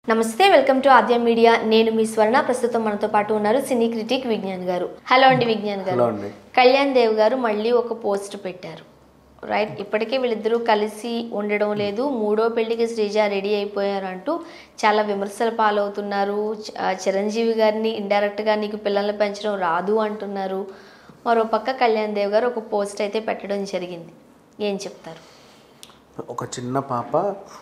నమస్తే welcome to Aadya media నేను మీ స్వర్ణ ప్రస్తుతం మనతో పాటు ఉన్నారు సినీ క్రిటిక్ విజ్ఞాన్ గారు హలో అండి విజ్ఞాన్ గారు హలో అండి కళ్యాణ్ దేవ్ గారు మళ్ళీ ఒక పోస్ట్ పెట్టారు రైట్ ఇప్పటికే వీళ్ళిద్దరూ కలిసి ఉండడం లేదు మూడో పెళ్లికి శ్రీజ రెడీ అయిపోయారు అంటూ చాలా విమర్శల పాలవుతున్నారు చ- ఆ, చిరంజీవి గారిని indirect గా నీకు పిల్లల్ని పెంచడం రాదు అంటున్నారు మరో పక్క కళ్యాణ్ దేవ్ గారు ఒక పోస్ట్ అయితే పెట్టడం జరిగింది ఏం చెప్తారు ఒక చిన్న పాప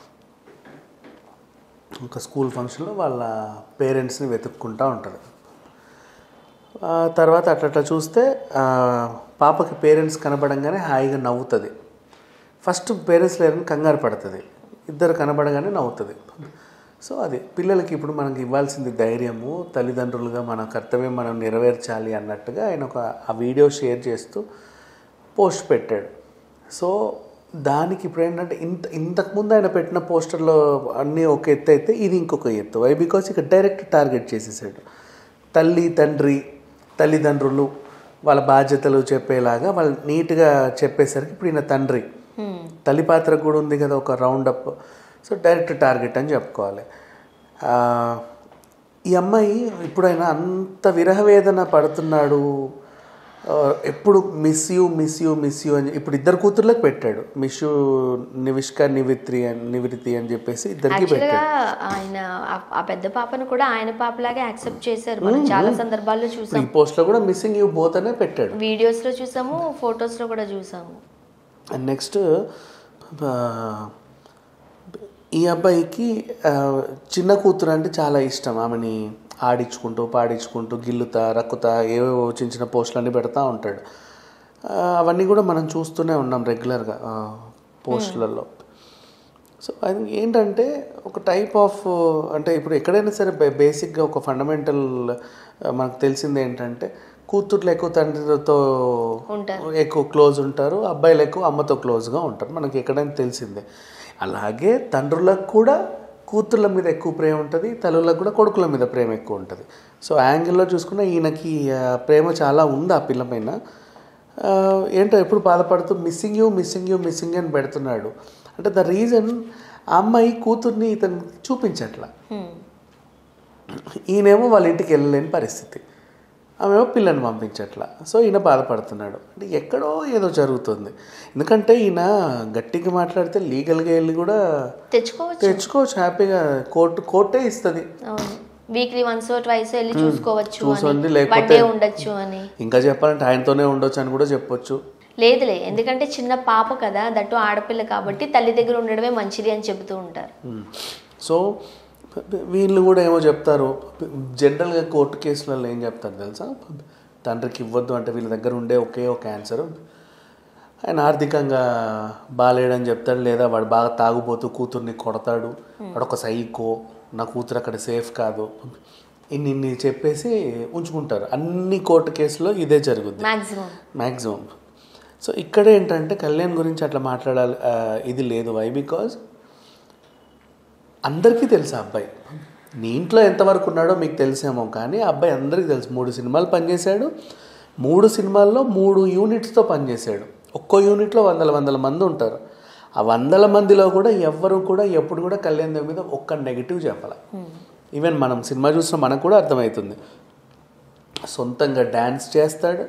ఒక స్కూల్ ఫంక్షన్లో వాళ్ళ పేరెంట్స్ని వెతుక్కుంటూ ఉంటుంది ఆ తర్వాత అట్లా చూస్తే ఆ, పాపకి పేరెంట్స్ కనబడంగానే హాయిగా నవ్వుతుంది ఫస్ట్ పేరెంట్స్ లేరని కంగారు పడుతుంది ఇద్దరు కనబడగానే నవ్వుతుంది సో అది పిల్లలకి ఇప్పుడు మనకి ఇవ్వాల్సింది ధైర్యము తల్లిదండ్రులుగా మన కర్తవ్యం మనం నెరవేర్చాలి అన్నట్టుగా ఆయన ఒక ఆ వీడియో షేర్ చేస్తూ పోస్ట్ పెట్టాడు సో దానికి ఇప్పుడు ఏంటంటే ఇంత ఇంతకుముందు ఆయన పెట్టిన పోస్టర్లో అన్నీ ఒక ఎత్తు అయితే ఇది ఇంకొక ఎత్తు వై బికాస్ ఇక డైరెక్ట్ టార్గెట్ చేసేసాడు తల్లి తండ్రి తల్లిదండ్రులు వాళ్ళ బాధ్యతలు చెప్పేలాగా వాళ్ళు నీట్గా చెప్పేసరికి ఇప్పుడు ఈయన తండ్రి తల్లి పాత్ర కూడా ఉంది కదా ఒక round up so direct target అని చెప్పుకోవాలి ఆ, ఈ అమ్మాయి ఇప్పుడైనా అంత విరహవేదన పడుతున్నాడు ఆ, ఎప్పుడు miss you miss you miss you అని ఇప్పుడు ఇద్దరు కూతుర్లకు పెట్టాడు మిస్ యూ నివిష్క నివిత్రి అని నివృత్తి అని చెప్పేసి ఇద్దరికి యాక్చువల్గా పెట్టాడు ఆయన ఆ- ఆ పెద్ద పాపను కూడా ఆయన పాపలాగే యాక్సెప్ట్ చేశారు మనం చాలా సందర్భాల్లో చూసాం ఇప్పుడు ఈ పోస్ట్లో కూడా మిస్సింగ్ యూ బోత్ అనే పెట్టాడు వీడియోస్ లో చూసాము ఫొటోస్ లో కూడా చూసాము అండ్ నెక్స్ట్ ఈ అబ్బాయికి ఆ, చిన్న కూతురు అంటే చాలా ఇష్టం ఆమెని ఆడించుకుంటూ పాడించుకుంటూ గిల్లుతా రక్కుతా ఏవేవో చిన్న చిన్న పోస్టులన్నీ పెడతా ఉంటాడు ఆ, అవన్నీ కూడా మనం చూస్తూనే ఉన్నాం రెగ్యులర్గా పోస్టులలో సో అది ఏంటంటే ఒక టైప్ ఆఫ్ అంటే ఇప్పుడు ఎక్కడైనా సరే బే- బేసిక్గా ఒక ఫండమెంటల్ మనకు తెలిసింది ఏంటంటే కూతుర్లు ఎక్కువ తండ్రితో ఉంటారు. ఎక్కువ క్లోజ్ ఉంటారు అబ్బాయిలు ఎక్కువ అమ్మతో క్లోజ్గా ఉంటారు మనకి ఎక్కడైనా తెలిసిందే అలాగే తండ్రులకు కూడా కూతుర్ల మీద ఎక్కువ ప్రేమ ఉంటుంది తల్లులకు కూడా కొడుకుల మీద ప్రేమ ఎక్కువ ఉంటుంది సో యాంగిల్లో చూసుకున్న ఈయనకి ఆ, ప్రేమ చాలా ఉంది ఆ పిల్ల పైన ఆ, ఏంటో ఎప్పుడు బాధపడుతూ missing you missing you missing అని పెడుతున్నాడు అంటే ద రీజన్ ఆ అమ్మాయి కూతుర్ని ఇతను చూపించట్లా హ్మ్. ఈయనేమో వాళ్ళ ఇంటికి వెళ్ళలేని పరిస్థితి ఆమెమో పిల్లని పంపించట్లా సో ఈయన బాధపడుతున్నాడు అంటే ఎక్కడో ఏదో జరుగుతుంది ఎందుకంటే ఈయన గట్టిగా మాట్లాడితే లీగల్గా వెళ్ళి కూడా తెచ్చుకోవచ్చు తెచ్చుకోవచ్చు హ్యాపీగా కోర్టు కోర్టే ఇస్తుంది అవును వీక్లీ వన్స్ ట్వైస్ వెళ్ళి చూసుకోవచ్చు చూసండి అని లేకపోతే బర్త్డే ఉండొచ్చు అని ఇంకా చెప్పాలంటే ఆయనతోనే ఉండొచ్చు అని కూడా చెప్పొచ్చు లేదులే ఎందుకంటే చిన్న పాప కదా దట్టు ఆడపిల్ల కాబట్టి తల్లి దగ్గర ఉండడమే మంచిది అని చెబుతూ ఉంటారు మ్మ్. సో వీళ్ళు కూడా ఏమో చెప్తారు జనరల్గా కోర్టు కేసులలో ఏం చెప్తారు తెలుసా తండ్రికి ఇవ్వద్దు అంటే వీళ్ళ దగ్గర ఉండే ఒకే ఒక ఆన్సర్ ఆయన ఆర్థికంగా బాగాలేడని చెప్తాడు లేదా వాడు బాగా తాగుబోతూ కూతుర్ని కొడతాడు వాడు ఒక సైకో నా కూతురు అక్కడ సేఫ్ కాదు ఇన్ని ఇన్ని చెప్పేసి ఉంచుకుంటారు అన్ని కోర్టు కేసులో ఇదే జరుగుద్ది మాక్సిమం మ్యాక్సిమం సో ఇక్కడ ఏంటంటే కళ్యాణ్ గురించి అట్లా మాట్లాడాలి ఆ, ఇది లేదు వై బికాజ్ అందరికీ తెలుసు ఆ అబ్బాయి నీ ఇంట్లో ఎంతవరకు ఉన్నాడో మీకు తెలిసేమో కానీ ఆ అబ్బాయి అందరికీ తెలుసు మూడు సినిమాలు పనిచేశాడు మూడు సినిమాల్లో మూడు యూనిట్స్తో పనిచేశాడు ఒక్కో యూనిట్లో వందల వందల మంది ఉంటారు ఆ వందల మందిలో కూడా ఎవ్వరు కూడా ఎప్పుడు కూడా కళ్యాణ్ దేవ్ మీద ఒక్క నెగిటివ్ చెప్పాల ఈవెన్ మనం సినిమా చూసిన మనకు కూడా అర్థమవుతుంది సొంతంగా డ్యాన్స్ చేస్తాడు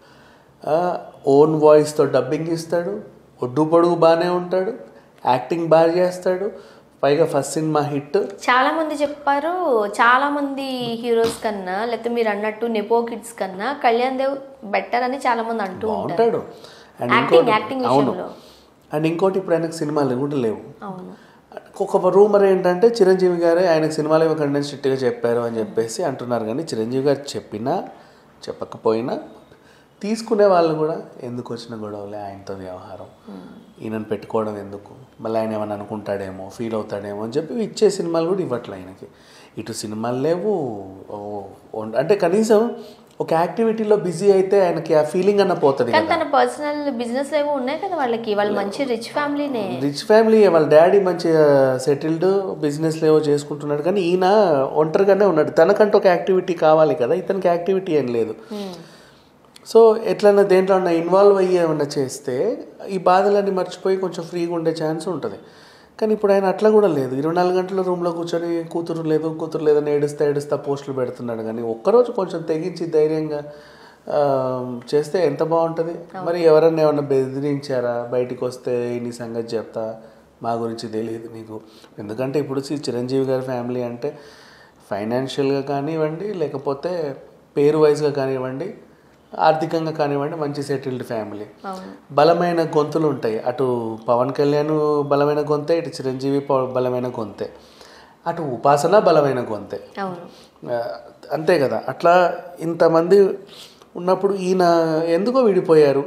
ఓన్ వాయిస్తో డబ్బింగ్ ఇస్తాడు ఒడ్డు పొడుగు బాగానే ఉంటాడు యాక్టింగ్ బాగా చేస్తాడు పైగా ఫస్ట్ సినిమా హిట్ చాలా మంది చెప్పారు చాలా మంది హీరోస్ కన్నా లేకపోతే మీరు అన్నట్టు నెపో కిడ్స్ కన్నా కళ్యాణ్ దేవ్ బెటర్ అని చాలా మంది అంటూ ఉంటారు బాగుంటాడు అండ్ Acting- ఇంకోటి acting అవును విషయంలో. అండ్ ఇంకోటి ఇప్పుడు ఆయనకు సినిమాలు కూడా లేవు అవును ఒక రూమర్ ఏంటంటే చిరంజీవి గారే ఆయనకు సినిమాలు ఇవ్వకండి స్ట్రిక్ట్గా చెప్పారు అని చెప్పేసి అంటున్నారు కానీ చిరంజీవి గారు చెప్పినా చెప్పకపోయినా తీసుకునే వాళ్ళు కూడా ఎందుకు వచ్చిన గొడవలే ఆయనతో వ్యవహారం ఈయనను పెట్టుకోవడం ఎందుకు మళ్ళీ ఆయన ఏమైనా అనుకుంటాడేమో ఫీల్ అవుతాడేమో అని చెప్పి ఇచ్చే సినిమాలు కూడా ఇవ్వట్లే ఆయనకి ఇటు సినిమాలు లేవు ఓ, ఓ- అంటే కనీసం ఒక యాక్టివిటీలో బిజీ అయితే ఆయనకి ఆ ఫీలింగ్ అన్న పోతుంది కానీ కదా తన పర్సనల్ బిజినెస్ ఏవో ఉన్నాయి కదా వాళ్ళకి వాళ్ళు మంచి రిచ్ ఫ్యామిలీనే రిచ్ ఫ్యామిలీ వాళ్ళ డాడీ మంచిగా సెటిల్డ్ బిజినెస్ ఏవో చేసుకుంటున్నాడు కానీ ఈయన ఒంటరిగానే ఉన్నాడు తనకంటూ ఒక యాక్టివిటీ కావాలి కదా ఇతనికి యాక్టివిటీ ఏం లేదు సో ఎట్లన్నా దేంట్లో ఇన్వాల్వ్ అయ్యి ఏమన్నా చేస్తే ఈ బాధలన్నీ మర్చిపోయి కొంచెం ఫ్రీగా ఉండే ఛాన్స్ ఉంటుంది కానీ ఇప్పుడు ఆయన అట్లా కూడా లేదు ఇరవై నాలుగు గంటల రూమ్లో కూర్చొని కూతురు లేదు కూతురు లేదని ఏడుస్తా ఏడుస్తా పోస్టులు పెడుతున్నాడు కానీ ఒక్కరోజు కొంచెం తెగించి ధైర్యంగా ఆ, చేస్తే ఎంత బాగుంటుంది మరి ఎవరన్నా ఏమన్నా బెదిరించారా బయటికి వస్తే నీ సంగతి చెప్తా మా గురించి తెలియదు నీకు ఎందుకంటే ఇప్పుడు చి- చిరంజీవి గారి ఫ్యామిలీ అంటే ఫైనాన్షియల్గా కానివ్వండి లేకపోతే పేరు వైజ్గా కానివ్వండి ఆర్థికంగా కానివ్వండి మంచి సెటిల్డ్ ఫ్యామిలీ అవును బలమైన గొంతులు ఉంటాయి అటు పవన్ కళ్యాణ్ బలమైన గొంతే ఇటు చిరంజీవి ప- బలమైన గొంతే అటు ఉపాసన బలమైన గొంతే అవును ఆ, అంతే కదా అట్లా ఇంతమంది ఉన్నప్పుడు ఈయన ఎందుకో విడిపోయారు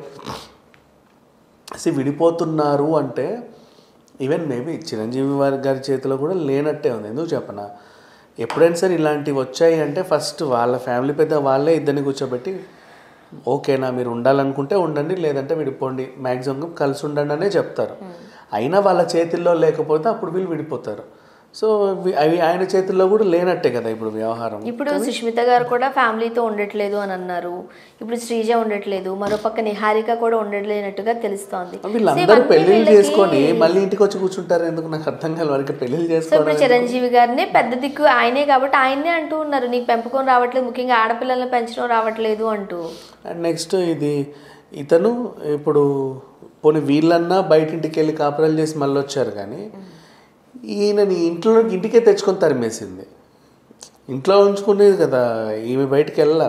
అసలు విడిపోతున్నారు అంటే ఈవెన్ మేబీ చిరంజీవి వారి గారి చేతిలో కూడా లేనట్టే ఉంది ఎందుకు చెప్పనా ఎప్పుడైనా సరే ఇలాంటివి వచ్చాయి అంటే ఫస్ట్ వాళ్ళ ఫ్యామిలీ పెద్ద వాళ్ళే ఇద్దరిని కూర్చోబెట్టి ఓకేనా మీరు ఉండాలనుకుంటే ఉండండి లేదంటే విడిపోండి మ్యాక్సిమం కలిసి ఉండండి అనే చెప్తారు అయినా వాళ్ళ చేతిల్లో లేకపోతే అప్పుడు వీళ్ళు విడిపోతారు సో వి- అవి ఆయన చేతుల్లో కూడా లేనట్టే కదా ఇప్పుడు వ్యవహారం ఇప్పుడు సుష్మిత గారు కూడా ఫ్యామిలీతో ఉండట్లేదు అని అన్నారు ఇప్పుడు శ్రీజ ఉండట్లేదు మరోపక్క నిహారిక కూడా ఉండట్లేనట్టుగా తెలుస్తోంది వీళ్ళందరూ ఇవన్నీ పెళ్లిళ్ళు వీళ్ళకి- చేసుకొని మళ్ళీ ఇంటికి వచ్చి కూర్చుంటారు ఎందుకు నాకు అర్థం కాదు వారికి పెళ్లిళ్ళు సో చేసుకోవడం ఇప్పుడు చిరంజీవి గారిని పెద్ద దిక్కు ఆయనే కాబట్టి ఆయనే అంటూ ఉన్నారు నీకు పెంపకం రావట్లేదు ముఖ్యంగా ఆడపిల్లల్ని పెంచడం రావట్లేదు అంటూ అండ్ నెక్స్ట్ ఇది ఇతను ఇప్పుడు పోనీ వీళ్ళన్నా బయటింటికి వెళ్ళి కాపురాలు చేసి మళ్ళీ వచ్చారు కానీ ఈయనని ఇంట్లో ఇంటికే తెచ్చుకొని తరిమేసింది ఇంట్లో ఉంచుకునేది కదా ఈమె బయటికి వెళ్ళా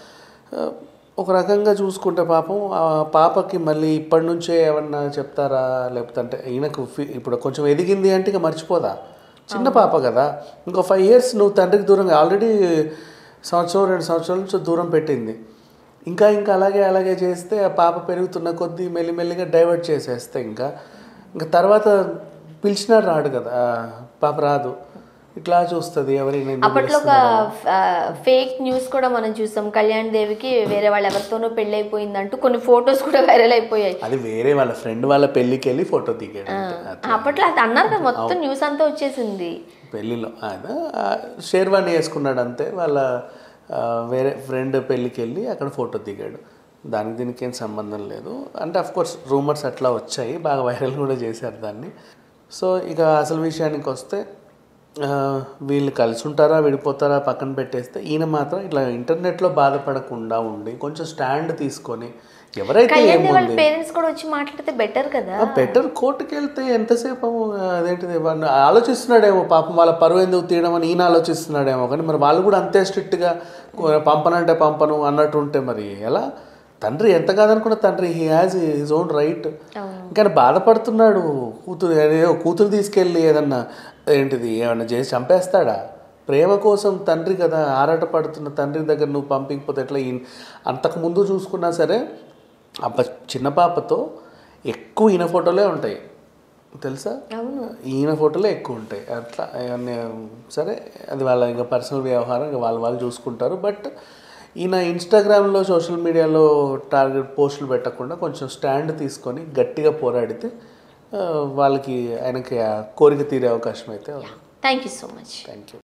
ఒక రకంగా చూసుకుంటే పాపం ఆ పాపకి మళ్ళీ ఇప్పటి నుంచే ఏమన్నా చెప్తారా లేకపోతే అంటే ఈయనకు ఫీ- ఇప్పుడు కొంచెం ఎదిగింది అంటే ఇక మర్చిపోదా చిన్న పాప కదా ఇంకో ఫైవ్ ఇయర్స్ నువ్వు తండ్రికి దూరంగా ఆల్రెడీ సంవత్సరం రెండు సంవత్సరాల నుంచి దూరం పెట్టింది ఇంకా ఇంకా అలాగే అలాగే చేస్తే ఆ పాప పెరుగుతున్న కొద్దీ మెల్లిమెల్లిగా డైవర్ట్ చేసేస్తే ఇంకా ఇంకా తర్వాత పిలిచినా రాడు కదా ఆ పాప రాదు ఇట్లా చూస్తుంది ఎవరైనా ఎందుకు అప్పట్లో ఒక ఫేక్ న్యూస్ కూడా మనం చూసాం కళ్యాణ్ దేవికి వేరే వాళ్ళు ఎవరితోనో పెళ్లి అయిపోయిందంటూ కొన్ని ఫోటోస్ కూడా వైరల్ అయిపోయాయి అది వేరే వాళ్ళ ఫ్రెండ్ వాళ్ళ పెళ్ళికి వెళ్ళి ఫోటో దిగాడు అంతే. అది అప్పట్లో అది అన్నారు కదా మొత్తం న్యూస్ అంతా వచ్చేసింది పెళ్ళిలో ఆయన ఆ, షేర్వాణి వేసుకున్నాడు అంతే వాళ్ళ ఆ, వేరే ఫ్రెండ్ పెళ్ళికి వెళ్ళి అక్కడ ఫోటో దిగాడు దానికి దీనికి ఏం సంబంధం లేదు అంటే అఫ్ కోర్స్ రూమర్స్ అట్లా వచ్చాయి బాగా వైరల్ కూడా చేశారు దాన్ని సో ఇక అసలు విషయానికి వస్తే ఆ, వీళ్ళు కలిసి ఉంటారా విడిపోతారా పక్కన పెట్టేస్తే ఈయన మాత్రం ఇట్లా ఇంటర్నెట్లో బాధపడకుండా ఉండి కొంచెం స్టాండ్ తీసుకొని ఎవరైతే కళ్యాణ్ దేవి వాళ్ళ ఏముంది పేరెంట్స్ కూడా వచ్చి మాట్లాడితే బెటర్ కదా బెటర్ కోర్టుకి వెళ్తే ఎంతసేపు అదేంటిది వాడిని ఆలోచిస్తున్నాడేమో పాపం వాళ్ళ పరువు ఎందుకు తీయడం అని ఈయన ఆలోచిస్తున్నాడేమో కానీ మరి వాళ్ళు కూడా అంతే స్ట్రిక్ట్గా పంపనంటే పంపను అన్నట్టు ఉంటే మరి ఎలా తండ్రి ఎంత కాదనుకున్న తండ్రి he has his own right కానీ బాధపడుతున్నాడు కూతురు ఏదో కూతురు తీసుకెళ్ళి ఏదన్నా ఏంటిది ఏమన్నా చేసి చంపేస్తాడా ప్రేమ కోసం తండ్రి కదా ఆరాట పడుతున్న తండ్రి దగ్గర నువ్వు పంపించకపోతే ఎట్లా ఈయన- అంతకు ముందు చూసుకున్నా సరే అబ్బ చిన్న పాపతో ఎక్కువ ఈయన ఫోటోలే ఉంటాయి తెలుసా అవును ఈయన ఫోటోలే ఎక్కువ ఉంటాయి అట్లా అవన్నీ సరే అది వాళ్ళ ఇంకా పర్సనల్ వ్యవహారం ఇంకా వాళ్ళు వాళ్ళు చూసుకుంటారు బట్ ఈయన ఇన్స్టాగ్రామ్లో సోషల్ మీడియాలో టార్గెట్ పోస్టులు పెట్టకుండా కొంచెం స్టాండ్ తీసుకొని గట్టిగా పోరాడితే ఆ, వాళ్ళకి ఆయనకి ఆ కోరిక తీరే అవకాశం అయితే ఉంది thank you so much thank you